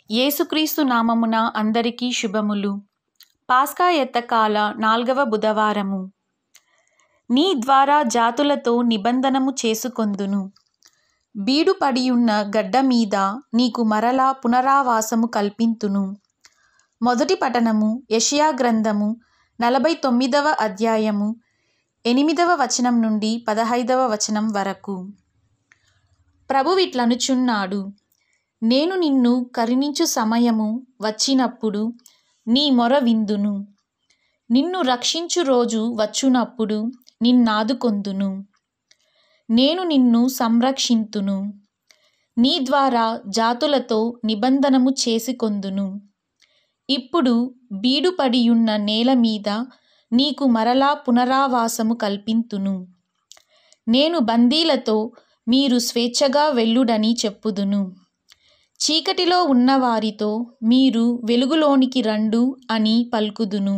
యేసుక్రీస్తు నామమున అందరికీ శుభములు పాస్కా ఎత్తకాల నాల్గవ బుధవారము నీ ద్వారా జాతులతో నిబంధనము చేసుకొందును బీడు పడియున్న గడ్డ మీద నీకు మరలా పునరావాసము కల్పింతును మొదటి పఠనము యెషయా గ్రంథము నలభై తొమ్మిదవ అధ్యాయము ఎనిమిదవ వచనం నుండి పదహైదవ వచనం వరకు ప్రభువిట్లనుచున్నాడు నేను నిన్ను కరుణించు సమయము వచ్చినప్పుడు నీ మొర విందును నిన్ను రక్షించు రోజు వచ్చునప్పుడు నిన్నాదుకొందును నేను నిన్ను సంరక్షింతును నీ ద్వారా జాతులతో నిబంధనము చేసుకొందును ఇప్పుడు బీడుపడియున్న నేల మీద నీకు మరలా పునరావాసము కల్పింతును నేను బందీలతో మీరు స్వేచ్ఛగా వెళ్ళుడని చెప్పుదును చీకటిలో ఉన్నవారితో మీరు వెలుగులోనికి రండు అని పలుకుదును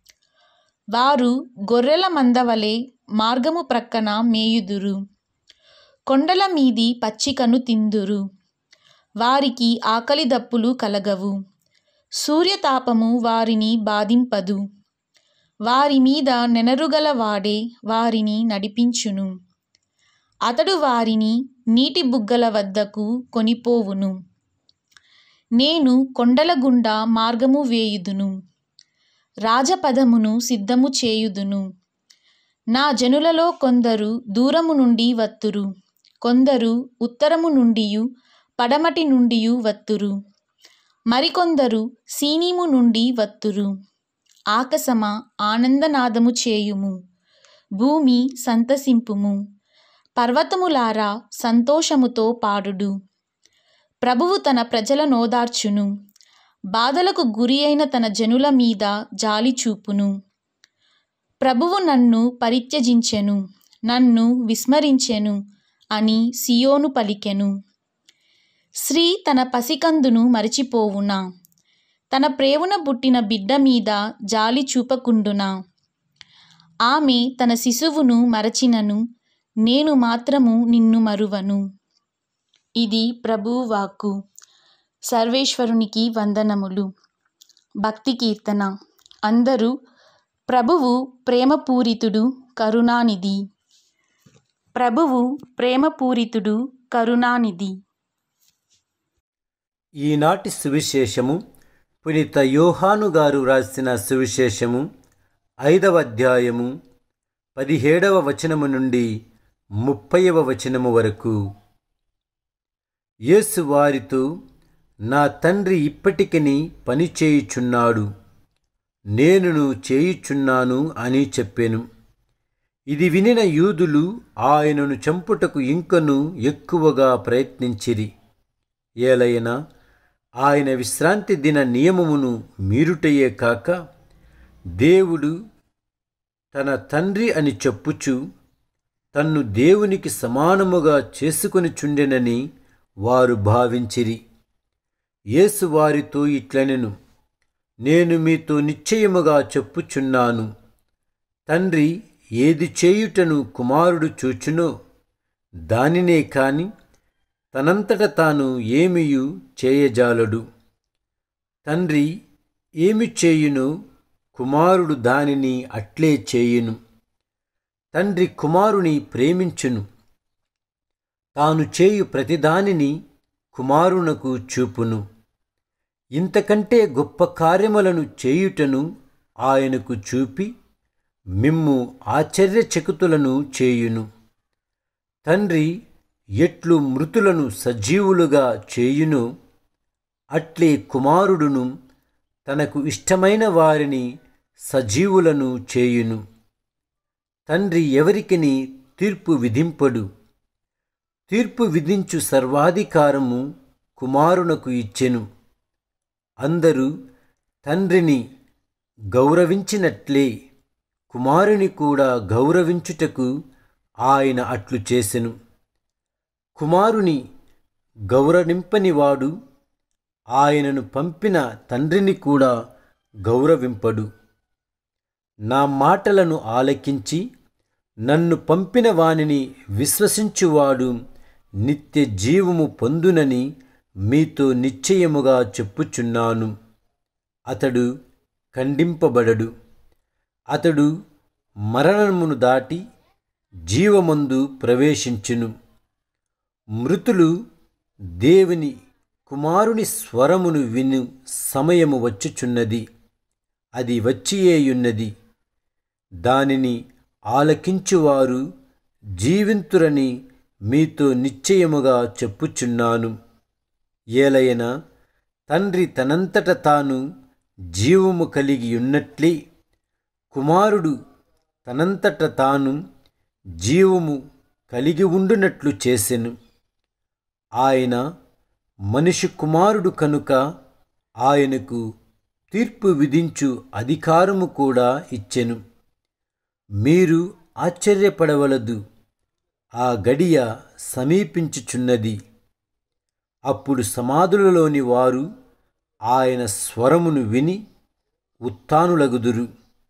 వారు గొర్రెల మందవలె మార్గము ప్రక్కన మేయుదురు కొండల మీది పచ్చికను తిందురు వారికి ఆకలి దప్పులు కలగవు సూర్యతాపము వారిని బాధింపదు వారి మీద నెనరుగల వాడే వారిని నడిపించును అతడు వారిని నీటి బుగ్గల వద్దకు కొనిపోవును నేను కొండల గుండా మార్గము వేయుదును రాజపదమును సిద్ధము చేయుదును నా జనులలో కొందరు దూరము నుండి వత్తురు కొందరు ఉత్తరము నుండియు పడమటి నుండియు వత్తురు మరికొందరు సీనీము నుండి వత్తురు ఆకాశమా ఆనందనాదము చేయుము భూమి సంతసింపుము పర్వతములారా సంతోషముతో పాడుడు ప్రభువు తన ప్రజల నోదార్చును బాధలకు గురి అయిన తన జనుల మీద జాలి చూపును ప్రభువు నన్ను పరిత్యజించెను నన్ను విస్మరించెను అని సియోను పలికెను స్త్రీ తన పసికందును మరిచిపోవునా తన ప్రేవున పుట్టిన బిడ్డ మీద జాలి చూపకుండునా ఆమె తన శిశువును మరచినను నేను మాత్రము నిన్ను మరువను ఇది ప్రభువు వాక్కు సర్వేశ్వరునికి వందనములు భక్తి కీర్తన అందరూ ప్రభువు ప్రేమపూరితుడు కరుణానిధి ప్రభువు ప్రేమపూరితుడు కరుణానిధి ఈనాటి సువిశేషము పునీత యోహాను గారు రాసిన సువిశేషము ఐదవ అధ్యాయము పదిహేడవ వచనము నుండి ముప్పైవ వచనము వరకు యేసు వారితో నా తండ్రి ఇప్పటికిని పని చేయుచున్నాడు నేనును చేయుచున్నాను అని చెప్పాను ఇది వినిన యూదులు ఆయనను చంపుటకు ఇంకను ఎక్కువగా ప్రయత్నించిరి ఏలైనా ఆయన విశ్రాంతి దిన నియమమును మీరుటయే కాక దేవుడు తన తండ్రి అని చెప్పుచు తన్ను దేవునికి సమానముగా చేసుకొని చుండెనని వారు భావించిరి యేసు వారితో ఇట్లనెను నేను మీతో నిశ్చయముగా చెప్పుచున్నాను తండ్రి ఏది చేయుటను కుమారుడు చూచునో దానినే కాని తనంతట తాను ఏమియు చేయజాలడు తండ్రి ఏమి చేయునో కుమారుడు దానిని అట్లే చేయును తండ్రి కుమారుని ప్రేమించును తాను చేయు ప్రతిదానిని కుమారునకు చూపును ఇంతకంటే గొప్ప కార్యములను చేయుటను ఆయనకు చూపి మిమ్ము ఆశ్చర్యచకుతులను చేయును తండ్రి ఎట్లు మృతులను సజీవులుగా చేయునో అట్లే కుమారుడును తనకు ఇష్టమైన వారిని సజీవులను చేయును తండ్రి ఎవరికిని తీర్పు విధింపడు తీర్పు విధించు సర్వాధికారము కుమారునకు ఇచ్చెను అందరూ తండ్రిని గౌరవించినట్లే కుమారుని కూడా గౌరవించుటకు ఆయన అట్లు చేసెను కుమారుని గౌరవింపనివాడు ఆయనను పంపిన తండ్రిని కూడా గౌరవింపడు నా మాటలను ఆలకించి నన్ను పంపిన వానిని విశ్వసించువాడు నిత్య జీవము పొందునని మీతో నిశ్చయముగా చెప్పుచున్నాను అతడు ఖండింపబడడు అతడు మరణమును దాటి జీవమందు ప్రవేశించును మృతులు దేవుని కుమారుని స్వరమును విను సమయము వచ్చుచున్నది అది వచ్చియేయున్నది దానిని ఆలకించువారు జీవింతురని మీతో నిశ్చయముగా చెప్పుచున్నాను ఏలయన తండ్రి తనంతట తాను జీవము కలిగి ఉన్నట్లే కుమారుడు తనంతట తాను జీవము కలిగి ఉండునట్లు చేసెను ఆయన మనిషి కుమారుడు కనుక ఆయనకు తీర్పు విధించు అధికారము కూడా ఇచ్చెను మీరు ఆశ్చర్యపడవలదు ఆ గడియ సమీపించుచున్నది అప్పుడు సమాధులలోని వారు ఆయన స్వరమును విని ఉత్తానులగుదురు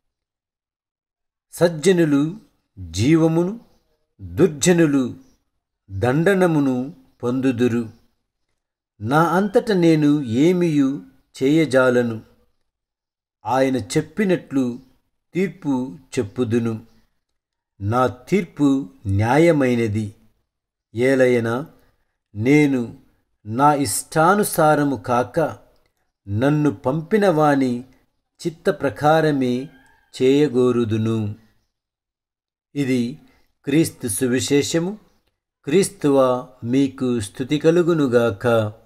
సజ్జనులు జీవమును దుర్జనులు దండనమును పొందుదురు నా అంతట నేను ఏమియు చేయజాలను ఆయన చెప్పినట్లు తీర్పు చెప్పుదును నా తీర్పు న్యాయమైనది ఏలయనా నేను నా ఇష్టానుసారము కాక నన్ను పంపిన వాని చిత్త ప్రకారమే చేయగోరుదును ఇది క్రీస్తు సువిశేషము క్రీస్తువ మీకు స్థుతి కలుగునుగాక